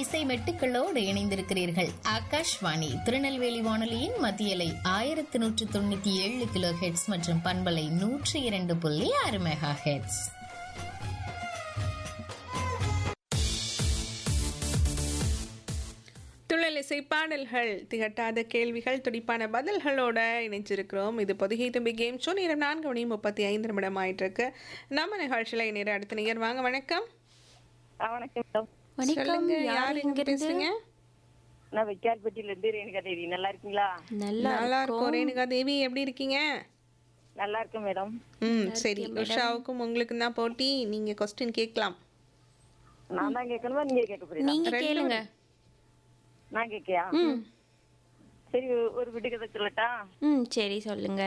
இசை மெட்டுக்களோடு இணைந்திருக்கிறீர்கள் ஆகாஷ்வாணி திருநெல்வேலி வானொலியின் மத்தியலை ஆயிரத்தி நூற்று தொண்ணூத்தி ஏழு கிலோ ஹெட்ஸ் மற்றும் பண்பலை நூற்றி இரண்டு புள்ளி ஆறு மெகா ஹெட்ஸ் துள்ளல் இசை பாடல்கள் திகட்டாத கேள்விகள் துடிப்பான பதில்களோட இணைஞ்சிருக்கிறோம் இது பொதுகை தும்பி கேம் ஷோ நேரம் நான்கு மணி முப்பத்தி ஐந்து நிமிடம் ஆயிட்டு இருக்கு நம்ம நிகழ்ச்சியில் நேரம் அடுத்த நேர் வாங்க வணக்கம் ஆ, வணக்கம் மேடம் வணக்கம் சொல்லுங்க யார் யார் இங்க இங்க இருந்து பேசுறீங்க நான் வெக்கால்பட்டியில இருந்து ரேணுகா தேவி நல்லா இருக்கீங்களா நல்லா நல்லா இருக்கும் ரேணுகா தேவி எப்படி இருக்கீங்க நல்லா இருக்கேன் மேடம் ம் சரி உஷாவுக்கும் உங்களுக்கும் தான் போட்டி நீங்க கொஸ்டின் கேட்கலாம் நான் தான் கேட்கணுமா நீங்க கேட்க போறீங்களா நீங்க கேளுங்க நான் கேட்கியா சரி ஒரு விட்டு கதை சொல்லட்டா ம் சரி சொல்லுங்க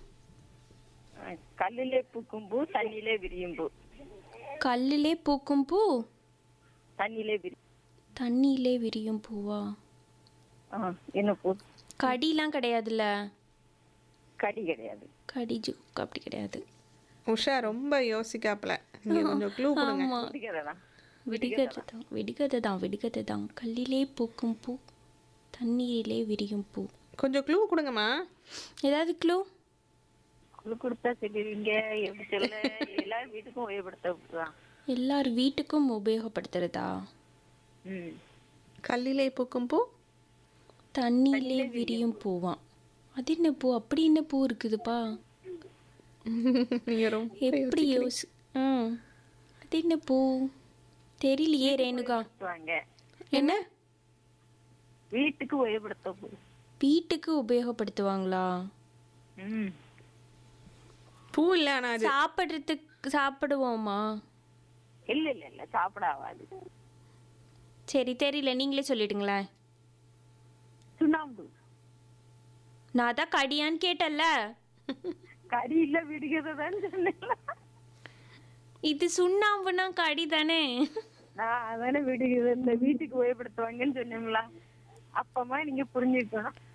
ஆ, கல்லிலே பூக்கும் பூ தண்ணியிலே விரியும் பூ கல்லிலே பூக்கும் பூ தண்ணியிலே விரி தண்ணியிலே விரியும் பூவா ஆ, என்ன பூ கடிலாம் கிடையாதுல்ல கடி கிடையாது கடி ஜூ அப்படி கிடையாது உஷா ரொம்ப யோசிக்காப்ல நீங்க கொஞ்சம் க்ளூ கொடுங்க ஆமா விட்டு கதை தான் விடுகதை தான் விடுகதை தான் விடுகதை தான் கல்லிலே பூக்கும் பூ தண்ணீரிலே விரியும் பூ கொஞ்சம் க்ளூ கொடுங்கம்மா ஏதாவது க்ளூ குழு கொடுத்தா சொல்லுவீங்க எப்படி சொல்ல எல்லாரும் வீட்டுக்கும் உபயோகப்படுத்த எல்லார் வீட்டுக்கும் உபயோகப்படுத்துறதா ம் கல்லிலே பூக்கும் பூ தண்ணியிலே விரியும் பூவாம் அது என்ன பூ அப்படி என்ன பூ இருக்குதுப்பா நீங்க ரொம்ப எப்படி யோசி ம் அது என்ன பூ தெரியலையே ரேணுகா வாங்க என்ன வீட்டுக்கு உபயோகப்படுத்த பூ வீட்டுக்கு உபயோகப்படுத்துவாங்களா ம் பூ இல்ல ஆனா அது சாப்பிட்றதுக்கு சாப்பிடுவோமா இல்ல இல்ல இல்ல சாப்பிட ஆகாது சரி தெரியல நீங்களே சொல்லிடுங்களேன் சுண்ணாம்பு நான் தான் கடியான்னு கேட்டல்ல கறி இல்ல விடுகதை தான் சொன்னேன் இது சுண்ணாம்புனா கடி தானே நான் அதானே வீட்டுக்கு இந்த வீட்டுக்கு உபயோகப்படுத்துவாங்கன்னு சொன்னீங்களா அப்பமா நீங்க புரிஞ்சுக்கணும்